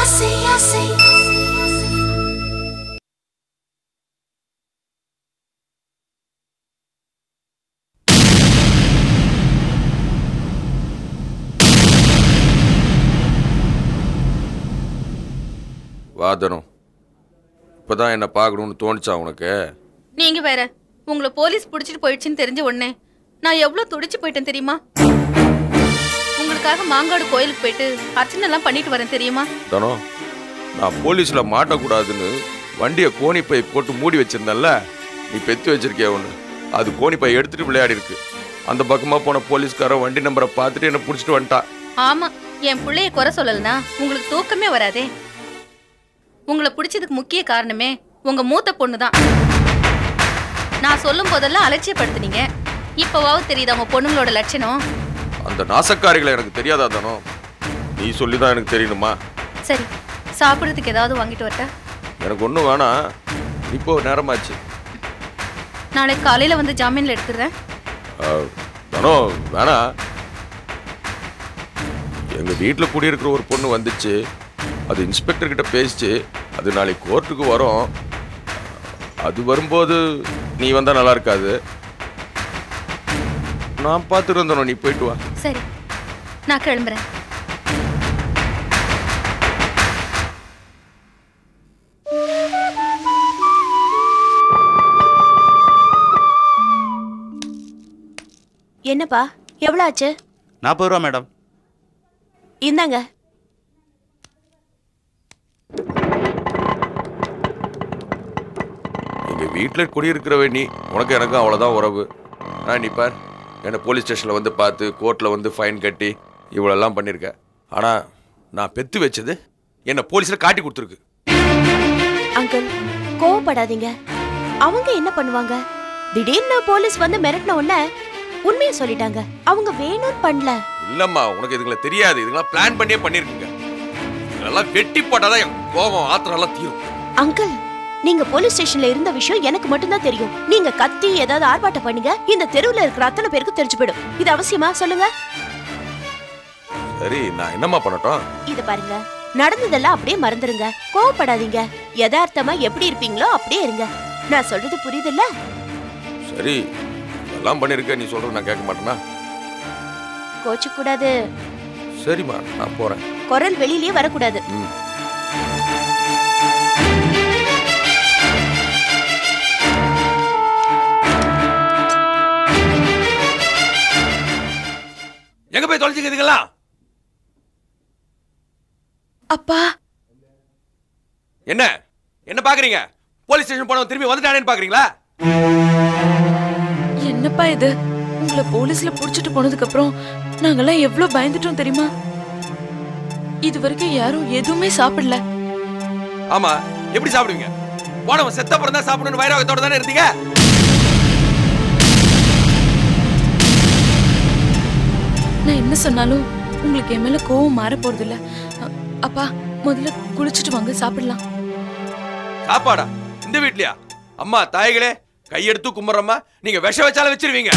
ஆசை ஆசை வாதனம் இப்பதான் என்ன பார்க்கணும்னு தோணுச்சா உனக்கு நீங்க வேற உங்களை போலீஸ் புடிச்சிட்டு போயிடுச்சுன்னு தெரிஞ்ச உடனே நான் எவ்வளவு துடிச்சு போயிட்டேன் தெரியுமா உங்களுக்காக மாங்காடு கோயிலுக்கு போயிட்டு அர்ச்சனை எல்லாம் பண்ணிட்டு வரேன் தெரியுமா தனம் நான் போலீஸ்ல மாட்டக்கூடாதுன்னு வண்டியை கோணிப்பை போட்டு மூடி வச்சிருந்தேன்ல நீ பெத்து வச்சிருக்கிய ஒன்று அது கோணிப்பை எடுத்துட்டு விளையாடி இருக்கு அந்த பக்கமா போன போலீஸ்காரன் வண்டி நம்பரை பார்த்துட்டு என்ன பிடிச்சிட்டு வந்துட்டான் ஆமா என் பிள்ளைய குறை சொல்லலனா உங்களுக்கு தூக்கமே வராதே உங்களை பிடிச்சதுக்கு முக்கிய காரணமே உங்க மூத்த பொண்ணு தான் நான் சொல்லும் போதெல்லாம் அலட்சியப்படுத்துனீங்க இப்பவாவது தெரியுதா உங்க பொண்ணுங்களோட லட்சணம் அந்த நாசக்காரிகளை எனக்கு தெரியாதா தனம் நீ சொல்லி தான் எனக்கு தெரியணுமா சரி சாப்பிடுறதுக்கு ஏதாவது வாங்கிட்டு வரட்டா எனக்கு ஒன்றும் வேணாம் இப்போ நேரமாச்சு நாளைக்கு காலையில வந்து ஜாமீன்ல எடுத்துடுறேன் அஹ், தனம் வேணாம் எங்க வீட்டில் குடியிருக்கிற ஒரு பொண்ணு வந்துச்சு அது இன்ஸ்பெக்டர் கிட்ட பேசிச்சு அது நாளைக்கு கோர்ட்டுக்கு வரும் அது வரும்போது நீ வந்தா நல்லா இருக்காது நான் பார்த்துட்டு வந்தனும் நீ போயிட்டு வா சரி நான் கிளம்புறேன் என்னப்பா எவ்வளோ ஆச்சு நாற்பது ரூபா மேடம் இந்தாங்க எங்க வீட்டில் குடியிருக்கிறவ நீ உனக்கு எனக்கும் அவ்வளோதான் உறவு நான் நீ பார் என்னை போலீஸ் ஸ்டேஷனில் வந்து பார்த்து கோர்ட்டில் வந்து ஃபைன் கட்டி இவ்வளோலாம் பண்ணியிருக்க ஆனால் நான் பெத்து வச்சது என்னை போலீஸில் காட்டி கொடுத்துருக்கு அங்கிள் கோவப்படாதீங்க அவங்க என்ன பண்ணுவாங்க திடீர்னு போலீஸ் வந்து மிரட்டின உடனே உண்மையை சொல்லிட்டாங்க அவங்க வேணும்னு பண்ணல இல்லம்மா உனக்கு இதுங்களை தெரியாது இதுங்களாம் பிளான் பண்ணியே பண்ணிருக்கீங்க இதெல்லாம் வெட்டி போட்டாதான் என் கோபம் ஆத்திரம் எல்லாம் தீரும் அங்கிள் நீங்க போலீஸ் ஸ்டேஷன்ல இருந்த விஷயம் எனக்கு மட்டும்தான் தெரியும் நீங்க கத்தி ஏதாவது ஆர்ப்பாட்டம் பண்ணீங்க இந்த தெருவுல இருக்கிற அத்தனை பேருக்கு தெரிஞ்சு போயிடும் இது அவசியமா சொல்லுங்க சரி நான் என்னம்மா பண்ணட்டும் இத பாருங்க நடந்ததெல்லாம் அப்படியே மறந்துருங்க கோவப்படாதீங்க யதார்த்தமா எப்படி இருப்பீங்களோ அப்படியே இருங்க நான் சொல்றது புரியுதுல்ல சரி இதெல்லாம் பண்ணிருக்க நீ சொல்றது நான் கேட்க மாட்டேனா கோச்சு கூடாது சரிம்மா நான் போறேன் குரல் வெளியிலயே வரக்கூடாது ம் எங்க போய் தொலைச்சிக்கிறதுங்களா அப்பா என்ன என்ன பாக்குறீங்க போலீஸ் ஸ்டேஷன் போனவன் திரும்பி வந்துட்டானேன்னு பாக்குறீங்களா என்னப்பா இது உங்களை போலீஸ்ல புடிச்சிட்டு போனதுக்கு அப்புறம் நாங்கெல்லாம் எவ்வளவு பயந்துட்டோம் தெரியுமா இது வரைக்கும் யாரும் எதுவுமே சாப்பிடல ஆமா எப்படி சாப்பிடுவீங்க போனவன் செத்த அப்புறம் தான் சாப்பிடணும்னு வைராகத்தோட தானே இருந்தீங்க நான் என்ன சொன்னாலும் உங்களுக்கு என் மேல கோவம் மாற போறது இல்ல அ- அப்பா முதல்ல குளிச்சுட்டு வாங்க சாப்பிடலாம் சாப்பாடா இந்த வீட்லயா அம்மா தாய்களே கையெடுத்து கும்பிட்றம்மா நீங்க விஷ வச்சால வச்சிருவீங்க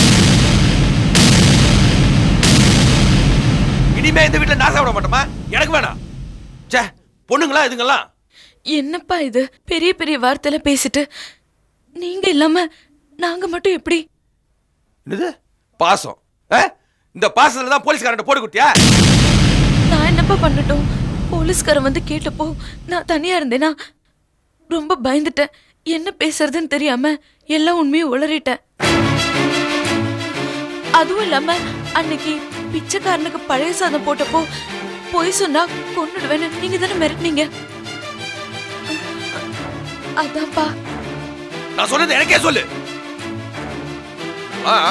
இனிமே இந்த வீட்ல நான் சாப்பிட மாட்டோமா எனக்கு வேணாம் ச்சே பொண்ணுங்களா இதுங்கெல்லாம் என்னப்பா இது பெரிய பெரிய வார்த்தையில பேசிட்டு நீங்க இல்லாம நாங்க மட்டும் எப்படி என்னது பாசம் ஆ? இந்த பாசத்துல தான் போலீஸ்காரன் போட்டு கொடுத்தியா நான் என்னப்பா பண்ணட்டும் போலீஸ்காரன் வந்து கேட்டப்போ நான் தனியா இருந்தேனா ரொம்ப பயந்துட்டேன் என்ன பேசுறதுன்னு தெரியாம எல்லா உண்மையும் உளறிட்டேன் அதுவும் இல்லாம அன்னைக்கு பிச்சைக்காரனுக்கு பழைய சாதம் போட்டப்போ பொய் சொன்னா கொன்னுடுவேன்னு நீங்க தானே மிரட்டினீங்க அதான்ப்பா நான் சொன்னது எனக்கே சொல்லு ஆ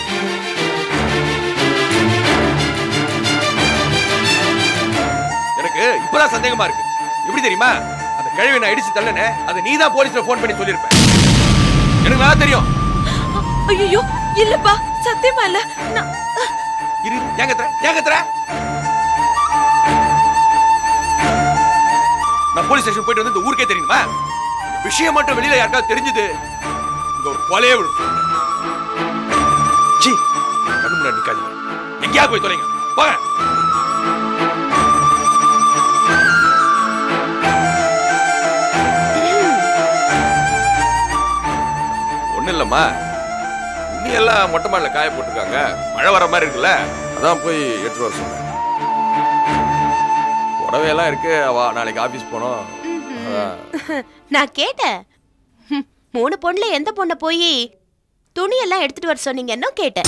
எனக்கு இப்பதான் சந்தேகமா இருக்கு எப்படி தெரியுமா அந்த கிழவி நான் இடிச்சு தள்ளனே அதை நீ தான் போலீஸ்ல ஃபோன் பண்ணி சொல்லியிருப்ப எனக்கு நல்லா தெரியும் ஐயோ இல்லப்பா சத்தியமா இல்ல நான் இரு ஏன் கத்துற ஏன் கத்துற நான் போலீஸ் ஸ்டேஷன் போயிட்டு வந்து இந்த ஊருக்கே தெரியுமா இந்த விஷயம் மட்டும் வெளியில யாருக்காவது தெரிஞ்சது இங்க ஒரு கொலையே விடும் சீ கண்ணு முன்னாடி நிக்காதீங்க எங்கேயாவது போய் தொலைங்க போங்க இல்லம்மா துணி எல்லாம் மொட்டை மாடல காய போட்டிருக்காங்க மழை வர மாதிரி இருக்குல்ல அதான் போய் எடுத்துட்டு வர சொன்னேன் புடவையெல்லாம் இருக்கு அவ நாளைக்கு ஆபீஸ் போனோம் அதான். நான் கேட்டேன் ஹம், மூணு பொண்ணுல எந்த பொண்ணை போய் துணியெல்லாம் எடுத்துட்டு வர சொன்னீங்கன்னு கேட்டேன்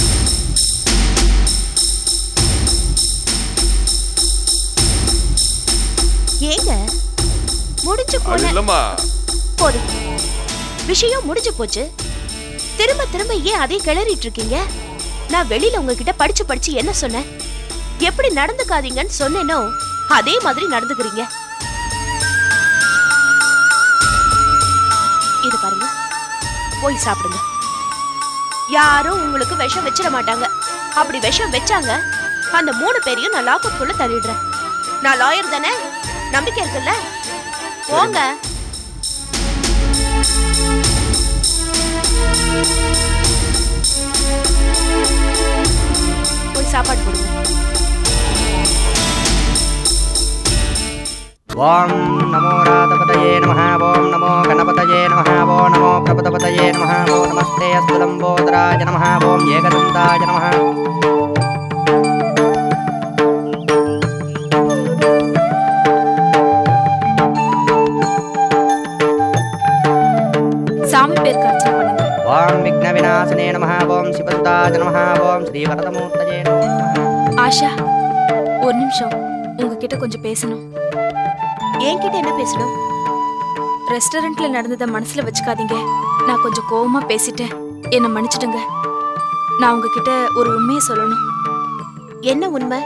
ஏங்க முடிஞ்சு அது போன இல்லம்மா போதும் விஷயம் முடிஞ்சு போச்சு திரும்ப திரும்ப ஏன் அதே கிளறிட்டு இருக்கீங்க நான் வெளியில உங்ககிட்ட படிச்சு படிச்சு என்ன சொன்னேன் எப்படி நடந்துக்காதீங்கன்னு சொன்னேனோ அதே மாதிரி நடந்துக்கிறீங்க இது பாருங்க போய் சாப்பிடுங்க யாரும் உங்களுக்கு விஷம் வச்சிட மாட்டாங்க அப்படி விஷம் வச்சாங்க அந்த மூணு பேரையும் நான் லாக்கப்புக்குள்ள தள்ளிடுறேன் நான் லாயர் தானே நம்பிக்கை இருக்குல்ல போங்க போய் சாப்பாடு போடுங்க ఓం నమో రాధపతయే నమ ఓం నమో గణపతయే నమ ఓం నమో ప్రపతపతయే నమ ఓం నమస్తే అస్తు లంబోదరాయ నమ ఓం ఏకదంతాయ నమ சாமி பேருக்கு அர்ச்சனை பண்ணுங்க ఓం విఘ్న వినాశనే నమ ఓం శివసుతాయ నమ ఓం శ్రీవరదమూర్తయే నమో నమః ஆஷா ஒரு நிமிஷம் உங்ககிட்ட கொஞ்சம் பேசணும் என்கிட்ட என்ன பேசணும் ரெஸ்டாரண்ட்ல நடந்ததை மனசுல வச்சுக்காதீங்க நான் கொஞ்சம் கோவமா பேசிட்டேன் என்னை மன்னிச்சிடுங்க நான் உங்ககிட்ட ஒரு உண்மையை சொல்லணும் என்ன உண்மை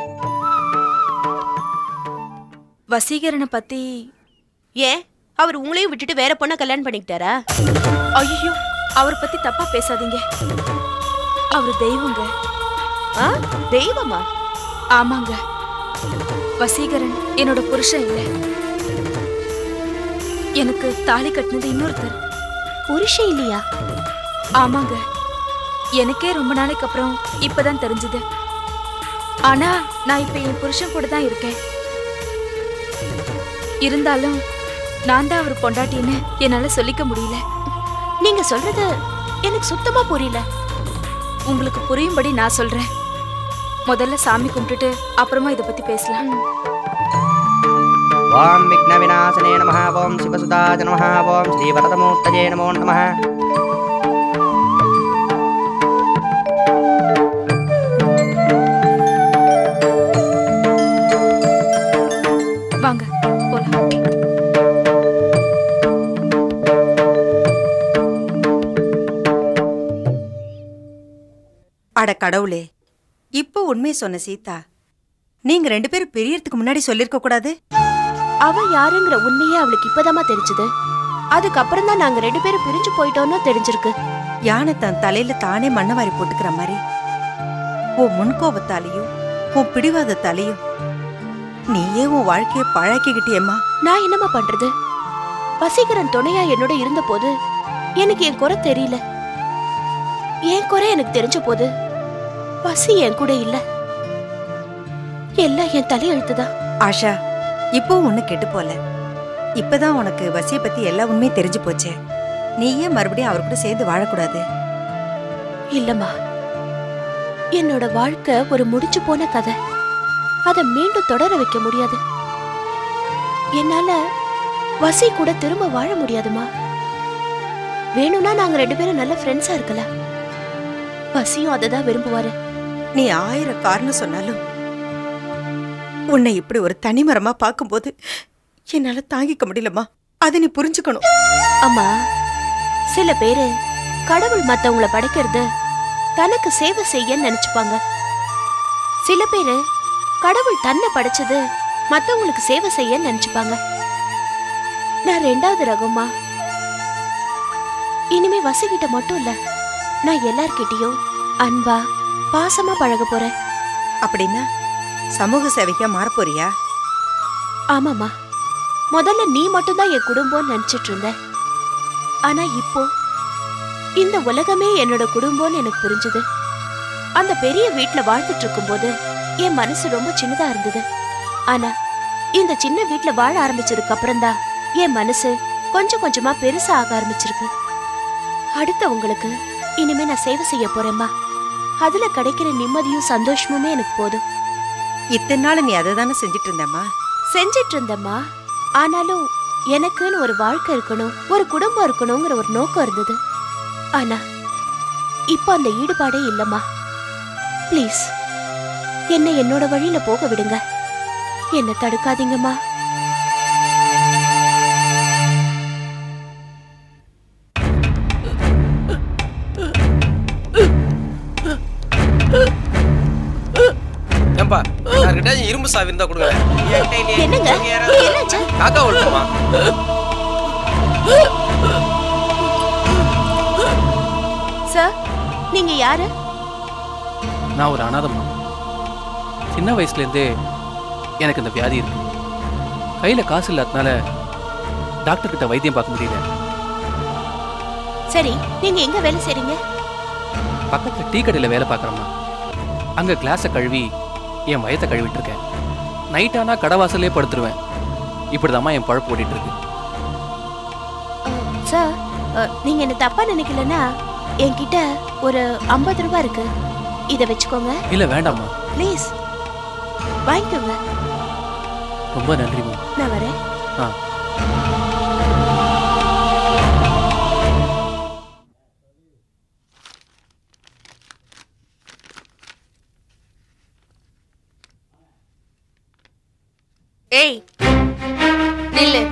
வசீகரனை பத்தி ஏன் அவர் உங்களையும் விட்டுட்டு வேற பொண்ணை கல்யாணம் பண்ணிக்கிட்டாரா ஐயோ அவரை பத்தி தப்பா பேசாதீங்க அவர் தெய்வங்க ஆ தெய்வமா ஆமாங்க வசீகரன் என்னோட புருஷன் இல்லை எனக்கு தாலி கட்டினது இன்னொருத்தர் புருஷன் இல்லையா ஆமாங்க எனக்கே ரொம்ப நாளைக்கு அப்புறம் இப்பதான் தெரிஞ்சது ஆனா நான் இப்ப என் புருஷன் கூட தான் இருக்கேன் இருந்தாலும் நான் தான் அவர் பொண்டாட்டின்னு என்னால சொல்லிக்க முடியல நீங்க சொல்றது எனக்கு சுத்தமா புரியல உங்களுக்கு புரியும்படி நான் சொல்றேன் முதல்ல சாமி கும்பிட்டுட்டு அப்புறமா இதை பத்தி பேசலாம் ఓం విఘ్న వినాశనే నమ ఓం శివసుతాయ నమ ఓం శ్రీవరదమూర్తయే నమో నమ வாங்க போலாம் அட கடவுளே இப்போ உண்மையை சொன்ன சீதா நீங்க ரெண்டு பேரும் பெரியறதுக்கு முன்னாடி சொல்லிருக்க கூடாது அவ யாருங்கிற உண்மையே அவளுக்கு இப்பதாம்மா தெரிஞ்சது அதுக்கப்புறம் தான் நாங்க ரெண்டு பேரும் பிரிஞ்சு போயிட்டோம்னு தெரிஞ்சிருக்கு யானை தன் தலையில தானே மண்ணை வாரி போட்டுக்கிற மாதிரி உன் முன்கோபத்தாலையும் உன் பிடிவாதத்தாலையும் நீயே உன் வாழ்க்கைய பழக்கிக்கிட்டியம்மா நான் என்னம்மா பண்றது வசீகரன் துணையா என்னோட இருந்த போது எனக்கு என் குறை தெரியல என் குறை எனக்கு தெரிஞ்ச போது வசி என் கூட இல்ல எல்லாம் என் தலையெழுத்துதான் ஆஷா இப்போ ஒண்ணு கெட்டு போல இப்பதான் உனக்கு வசிய பத்தி எல்லா உண்மையும் தெரிஞ்சு போச்சே நீ ஏன் மறுபடியும் அவர் கூட சேர்ந்து வாழக்கூடாது இல்லம்மா என்னோட வாழ்க்கை ஒரு முடிச்சு போன கதை அதை மீண்டும் தொடர வைக்க முடியாது என்னால வசி கூட திரும்ப வாழ முடியாதுமா வேணும்னா நாங்க ரெண்டு பேரும் நல்ல ஃப்ரெண்ட்ஸா இருக்கலாம் வசியும் அதை தான் விரும்புவாரு நீ ஆயிரம் காரணம் சொன்னாலும் உன்னை இப்படி ஒரு தனிமரமா பார்க்கும்போது என்னால தாங்கிக்க முடியலம்மா அதை நீ புரிஞ்சுக்கணும் அம்மா சில பேரு கடவுள் மத்தவங்கள படைக்கிறது தனக்கு சேவை செய்ய நினைச்சுப்பாங்க சில பேரு கடவுள் தன்னை படைச்சது மத்தவங்களுக்கு சேவை செய்ய நினைச்சுப்பாங்க நான் ரெண்டாவது ரகம்மா இனிமே வசிக்கிட்ட மட்டும் இல்ல நான் எல்லார்கிட்டயும் அன்பா பாசமா பழக போறேன் அப்படின்னா சமூக சேவைக்கா மாறப் போறியா ஆமாம்மா முதல்ல நீ மட்டும்தான் என் குடும்பம்னு நினைச்சிட்டு இருந்த ஆனா இப்போ இந்த உலகமே என்னோட குடும்பம்னு எனக்கு புரிஞ்சுது அந்த பெரிய வீட்ல வாழ்ந்துட்டு இருக்கும்போது என் மனசு ரொம்ப சின்னதா இருந்தது ஆனா இந்த சின்ன வீட்ல வாழ ஆரம்பிச்சதுக்கு அப்புறம்தான் என் மனசு கொஞ்சம் கொஞ்சமா பெருசா ஆக ஆரம்பிச்சிருக்கு அடுத்தவங்களுக்கு இனிமே நான் சேவை செய்ய போறேம்மா அதுல கிடைக்கிற நிம்மதியும் சந்தோஷமுமே எனக்கு போதும் இத்தனை நாள் நீ அதை தானே செஞ்சுட்டு இருந்தம்மா செஞ்சிட்டு இருந்தம்மா ஆனாலும் எனக்குன்னு ஒரு வாழ்க்கை இருக்கணும் ஒரு குடும்பம் இருக்கணுங்கிற ஒரு நோக்கம் இருந்தது ஆனா இப்ப அந்த ஈடுபாடே இல்லம்மா ப்ளீஸ் என்னை என்னோட வழியில போக விடுங்க என்ன தடுக்காதீங்கம்மா ஏன்பா யார்கிட்ட இரும்பு சாவி இருந்தா கொடுங்க என்னங்க என்னாச்சு காக்கா விழுப்புமா சார் நீங்க யாரு நான் ஒரு அனாதம்மா சின்ன வயசுலேருந்தே எனக்கு இந்த வியாதி இருக்கு கையில் காசு இல்லாதனால டாக்டர் கிட்ட வைத்தியம் பார்க்க முடியல சரி நீங்க எங்க வேலை செய்றீங்க பக்கத்தில் டீ கடையில் வேலை பார்க்குறேம்மா அங்கே கிளாஸை கழுவி என் வயத்தை கழுவிட்டு இருக்கேன் நைட் ஆனால் கடை வாசல்லே படுத்துருவேன் இப்படிதாம்மா என் பழப்பு ஓடிட்டு இருக்கு அஹ், சார் அஹ், நீங்க என்ன தப்பா நினைக்கலன்னா என்கிட்ட ஒரு ஐம்பது ரூபாய் இருக்கு இத வச்சுக்கோங்க இல்லை வேண்டாம்மா ப்ளீஸ் வாங்கிக்கோங்க ரொம்ப நன்றிம்மா நான் வரேன் ஆ ஏய் நில்லு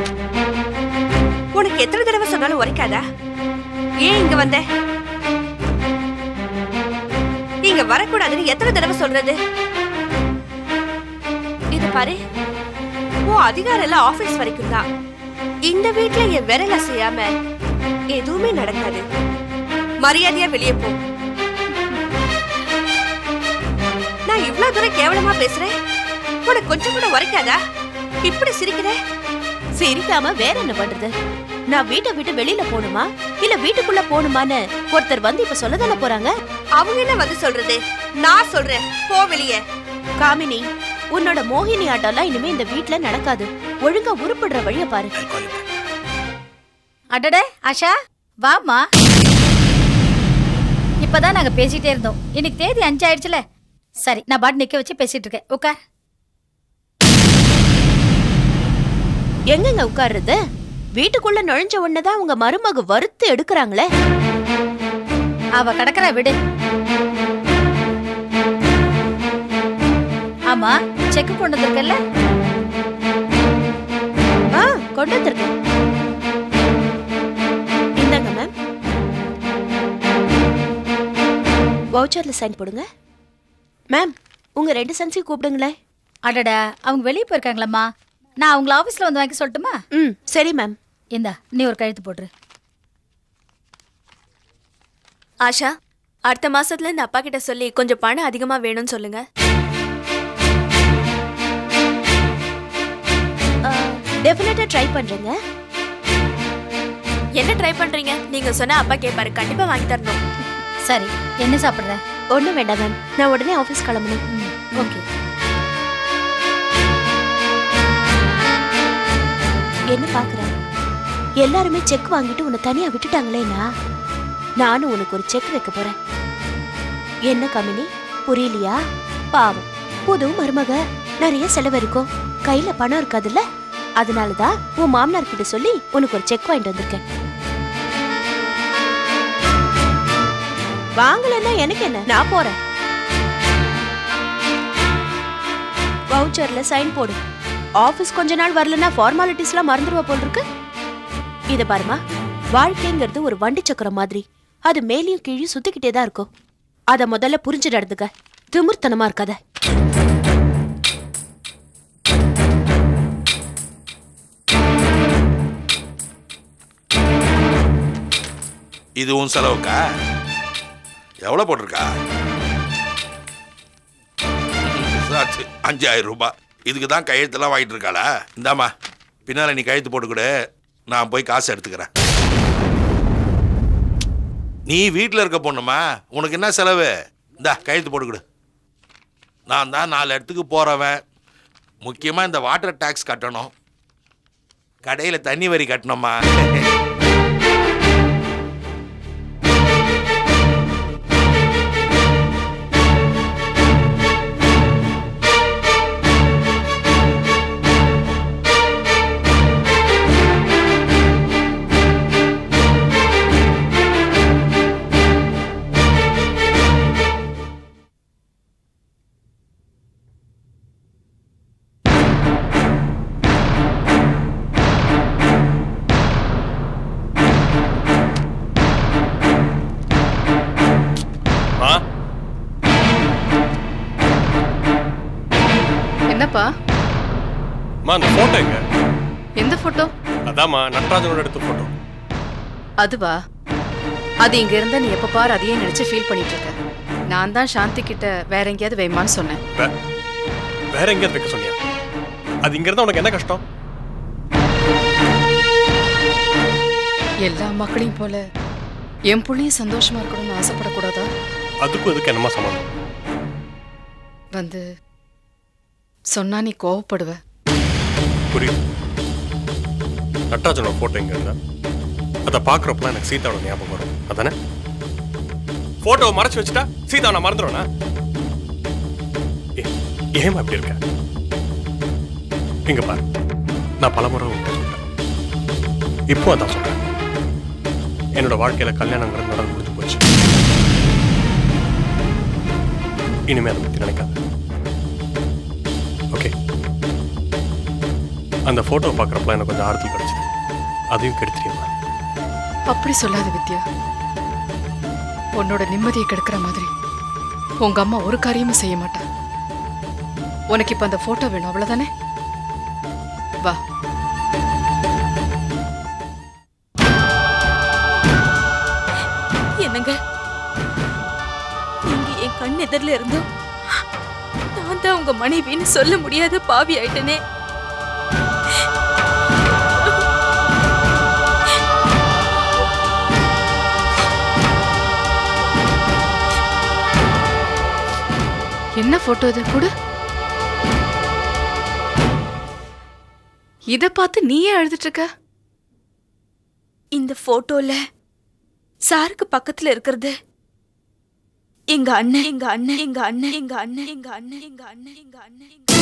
உனக்கு எத்தனை தடவை சொன்னாலும் உரைக்காதா ஏன் இங்க வந்த இங்க வரக்கூடாதுன்னு எத்தனை தடவை சொல்றது இது பாரு உன் அதிகாரம் எல்லாம் ஆபீஸ் வரைக்கும் தான் இந்த வீட்ல என் விரல செய்யாம எதுவுமே நடக்காது மரியாதையா வெளியே போ நான் இவ்ளவு தூரம் கேவலமா பேசுறேன் உனக்கு கொஞ்சம் கூட உரைக்காதா இப்படி சிரிக்கிற சிரிக்காம வேற என்ன பண்றது நான் வீட்டை விட்டு வெளியில போகணுமா இல்ல வீட்டுக்குள்ள போகணுமான்னு ஒருத்தர் வந்து இப்ப சொல்லதானே போறாங்க அவங்க என்ன வந்து சொல்றது நான் சொல்றேன் போ வெளியே காமினி உன்னோட மோகினி ஆட்டம்லாம் இனிமே இந்த வீட்ல நடக்காது ஒழுங்கா உருப்படுற வழிய பாரு அடடே ஆஷா வாம்மா இப்பதான் நாங்க பேசிட்டே இருந்தோம் இன்னைக்கு தேதி அஞ்சு ஆயிடுச்சுல சரி நான் பாட்டு நிக்க வச்சு பேசிட்டு இருக்கேன் உட்கார் எங்கங்க உட்கார்றது வீட்டுக்குள்ள நுழைஞ்ச உடனேதான் உங்க மருமக வறுத்து எடுக்கறாங்களே அவ கடக்கறா விடு ஆமா செக் கொண்டு வந்திருக்கல்ல ஆ கொண்டு வந்திருக்கேன் இந்தாங்க மேம் வவுச்சர்ல சைன் போடுங்க மேம் உங்க ரெண்டு சன்ஸையும் கூப்பிடுங்களேன் அடடா அவங்க வெளியே போயிருக்காங்களம்மா நான் அவங்கள ஆபீஸ்ல வந்து வாங்கி சொல்லட்டுமா ம் சரி மேம் இந்தா நீ ஒரு கழுத்து போட்டுரு ஆஷா அடுத்த மாசத்துல இந்த அப்பா கிட்ட சொல்லி கொஞ்சம் பணம் அதிகமா வேணும்னு சொல்லுங்க டெஃபினட்டா ட்ரை பண்றேங்க என்ன ட்ரை பண்றீங்க நீங்க சொன்னா அப்பா கேட்பாரு கண்டிப்பா வாங்கி தரணும் சரி என்ன சாப்பிடுற ஒன்றும் வேண்டாம் மேம் நான் உடனே ஆஃபீஸ் கிளம்பணும் ஓகே என்ன பார்க்குறேன் எல்லாருமே செக் வாங்கிட்டு உன்னை தனியாக விட்டுட்டாங்களேண்ணா நானும் உனக்கு ஒரு செக் வைக்க போறேன் என்ன கமினி புரியலையா பாவம் புது மருமக நிறைய செலவு இருக்கும் கையில பணம் இருக்காதுல்ல அதனால தான் உன் மாமனார் கிட்ட சொல்லி உனக்கு ஒரு செக் வாங்கிட்டு வந்திருக்கேன் வாங்கலன்னா எனக்கு என்ன நான் போறேன் வவுச்சர்ல சைன் போடு ஆபீஸ் கொஞ்ச நாள் வரலன்னா ஃபார்மாலிட்டிஸ்லாம் மறந்துடுவா போல் இருக்கு இத பாருமா வாழ்க்கைங்கிறது ஒரு வண்டி சக்கரம் மாதிரி அது மேலேயும் கீழே சுத்திக்கிட்டே தான் இருக்கும் அத முதல்ல புரிஞ்சு நடந்துக்க திமிர்த்தனமா இருக்காத இது உன் செலவுக்கா எவ்வளோ போட்டிருக்கா ஆச்சு அஞ்சாயிரம் ரூபாய் இதுக்கு தான் கையெழுத்தெல்லாம் வாங்கிட்டு இருக்காளா இந்தாம்மா பின்னால் நீ கையெழுத்து போட்டு கொடு நான் போய் காசு எடுத்துக்கிறேன் நீ வீட்டில் இருக்க பொண்ணுமா உனக்கு என்ன செலவு இந்தா கையெழுத்து போட்டு கொடு நான் தான் நாலு இடத்துக்கு போகிறவன் முக்கியமாக இந்த வாட்டர் டேக்ஸ் கட்டணும் கடையில் தண்ணி வரி கட்டணுமா என்னப்பா அம்மா அந்த போட்டோ எங்க எந்த போட்டோ அதாம்மா நடராஜனோட எடுத்த போட்டோ அதுவா அது இங்க இருந்தா நீ எப்ப பாரு அதையே நினைச்சு ஃபீல் பண்ணிட்டு இருக்க நான் தான் சாந்தி கிட்ட வேற எங்கேயாவது வைமான்னு சொன்னேன் வேற எங்கேயாவது வைக்க சொன்னியா அது இங்க இருந்தா உனக்கு என்ன கஷ்டம் எல்லா மக்களையும் போல என் புள்ளையும் சந்தோஷமா இருக்கணும்னு ஆசைப்படக்கூடாதா அதுக்கும் இதுக்கு என்னமா சம்மந்தம் வந்து சொன்னா நீ கோவப்படுவ புரியுது நடராஜனோட போட்டோ எங்க இருந்தா அதை பாக்குறப்பலாம் எனக்கு சீதாவோட ஞாபகம் வரும் அதானே போட்டோவை மறைச்சு வச்சுட்டா சீதா நான் மறந்துடுவேனா ஏ- ஏம்மா இப்படி இருக்க இங்க பாரு நான் பலமுறை உன்கிட்ட சொல்றேன் இப்போ அதான் சொல்றேன் என்னோட வாழ்க்கையில கல்யாணங்கிறது நடந்து முடிஞ்சு போச்சு இனிமே அதை பத்தி நினைக்காத ஓகே அந்த போட்டோ பார்க்குறப்பலாம் எனக்கு கொஞ்சம் ஆறுதல் கிடைச்சது அதையும் கெடுத்துறியம்மா அப்படி சொல்லாத வித்யா உன்னோட நிம்மதியை கெடுக்கிற மாதிரி உங்க அம்மா ஒரு காரியமும் செய்ய மாட்டா உனக்கு இப்ப அந்த போட்டோ வேணும் அவ்வளவுதானே வா என்னங்க நீங்க என் கண் எதிரில் இருந்தும் நான் தான் உங்க மனைவின்னு சொல்ல முடியாத பாவி ஆயிட்டனே என்ன போட்டோ இது கூட இத பார்த்து நீயே அழுதுட்டு இருக்க இந்த போட்டோல சாருக்கு பக்கத்துல இருக்கிறது எங்க அண்ணன் எங்க அண்ணன் எங்க அண்ணன் எங்க அண்ணன் எங்க அண்ணன் எங்க அண்ணன் எங்க அண்ணன் எங்க